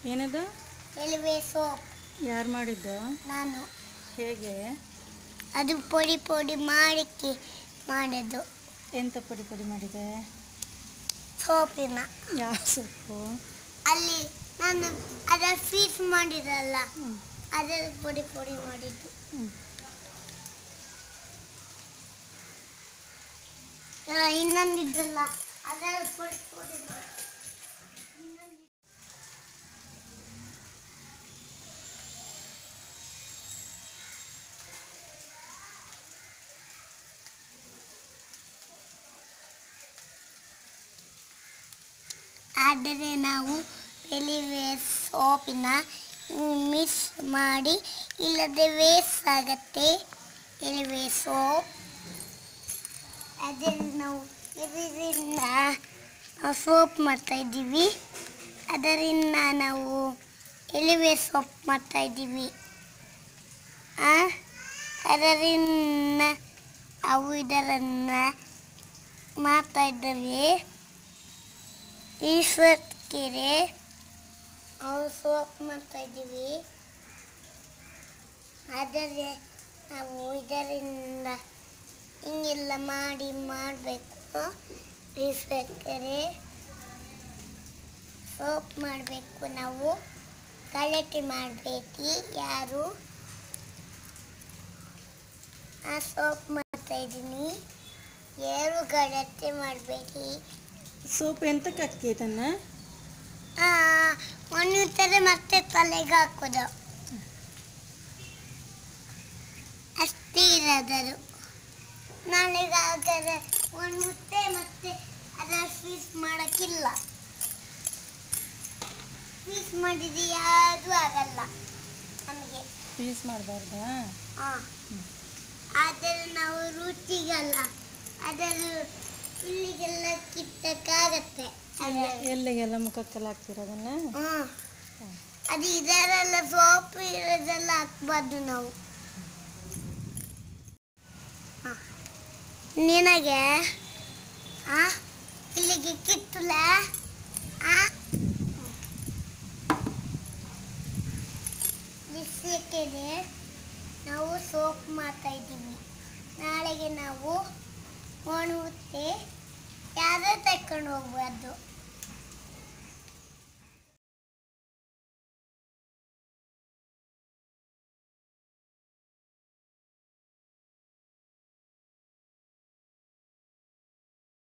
ಏನದು ಎಲಿವೆ ಸೋಪ್ ಯಾರು ಮಾಡಿದ್ದು ನಾನು ಹೇಗೆ ಅದು ಪೊಡಿ ಪೊಡಿ ಮಾಡಿಕ್ಕೆ ಮಾಡೋದು ಎಂತ ಪುಡಿ ಪುಡಿ ಮಾಡಿದೆ ಸೋಪಿನ ಯಾವ ಸೊಪ್ಪು ಅಲ್ಲಿ ನಾನು ಅದರ ಫೀಸ್ ಮಾಡಿರಲ್ಲ ಹ್ಮ್. ಅದರ ಪೊಡಿ ಪೊಡಿ ಮಾಡಿದ್ದು ಹ್ಮ್. ಆ, ಇನ್ನೊಂದಿದ್ದಲ್ಲ ಅದರ ಪೊಡಿ ಪೊಡಿ ಮಾಡಿ ಇನ್ನೊಂದು- ಆದರೆ ನಾವು ಎಲಿವೆ ಸೋಪಿನ ಮಿಕ್ಸ್ ಮಾಡಿ ಇಲ್ಲದೆ ವೇಸ್ಟ್ ಆಗತ್ತೆ ಎಲಿವೆ ಸೋಪ್ ಅದರಲ್ಲಿ ನಾವು ಇದರಿಂದ ಸೋಪ್ ಮಾಡ್ತಾ ಇದ್ದೀವಿ ಅದರಿಂದ ನಾವು ಎಲಿವೆ ಸೋಪ್ ಮಾಡ್ತಾ ಇದ್ದೀವಿ ಆ, ಅದರಿಂದ ಅವು ಇದರನ್ನು ಮಾಡ್ತಾ ಇದ್ದೇವೆ ಈಶ್ವರ್ಕೆರೆ ನಾವು ಸೋಪ್ ಮಾಡ್ತಾ ಇದ್ದೀವಿ ಆದರೆ ನಾವು ಇದರಿಂದ ಹಿಂಗೆಲ್ಲ ಮಾಡಿ ಮಾಡಬೇಕು ಈಶ್ವರ್ಕೆರೆ ಸೋಪ್ ಮಾಡಬೇಕು ನಾವು ಗಲಾಟೆ ಮಾಡಬೇಕು ಯಾರು ಆ ಸೋಪ್ ಮಾಡ್ತಾ ಇದ್ದೀನಿ ಯಾರು ಗಲಾಟೆ ಮಾಡಬೇಡಿ ಸೋಪ್ ಎಂತಕ್ಕೆ ಹಾಕಿ ಇದನ್ನ ಒಣಗ್ತಾರೆ ಮತ್ತೆ ತಲೆಗೆ ಹಾಕೋದು ಅಷ್ಟೇ ಇರೋದದು ನಾಳೆಗೆ ಹಾಗಾದ್ರೆ ಒಣಗುತ್ತೆ ಮತ್ತೆ ಅದರ ಫೀಸ್ ಮಾಡೋಕ್ಕಿಲ್ಲ ಫೀಸ್ ಮಾಡಿದ್ರೆ ಯಾವುದು ಆಗಲ್ಲ ನಮಗೆ ಪೀಸ್ ಮಾಡಬಾರ್ದಾ ಹಾಂ ಆದರೆ ನಾವು ರುಚಿಗಲ್ಲ ಅದರ ಇಲ್ಲಿಗೆಲ್ಲ ಕಿತ್ತಕ್ಕಾಗತ್ತೆ ಅದೇ ಎಲ್ಲಿಗೆಲ್ಲ ಮುಖಕ್ಕೆಲ್ಲ ಹಾಕ್ತಿರೋದನ್ನ ಹ್ಮ್. ಅದು ಇದರೆಲ್ಲ ಸೋಪ್ ಇರೋದೆಲ್ಲ ಹಾಕ್ಬಾರ್ದು ನಾವು ಹ. ನಿನಗೆ ಆ ಇಲ್ಲಿಗೆ ಕಿತ್ತಲ ಆ ಬಿಸಿಕೆನೆ ನಾವು ಸೋಪ್ ಮಾಡ್ತಾ ಇದ್ದೀವಿ ನಾಳೆಗೆ ನಾವು ಒಣಗುತ್ತೆ ಯಾರು ತಕೊಂಡು ಹೋಗ್ಬಾರ್ದು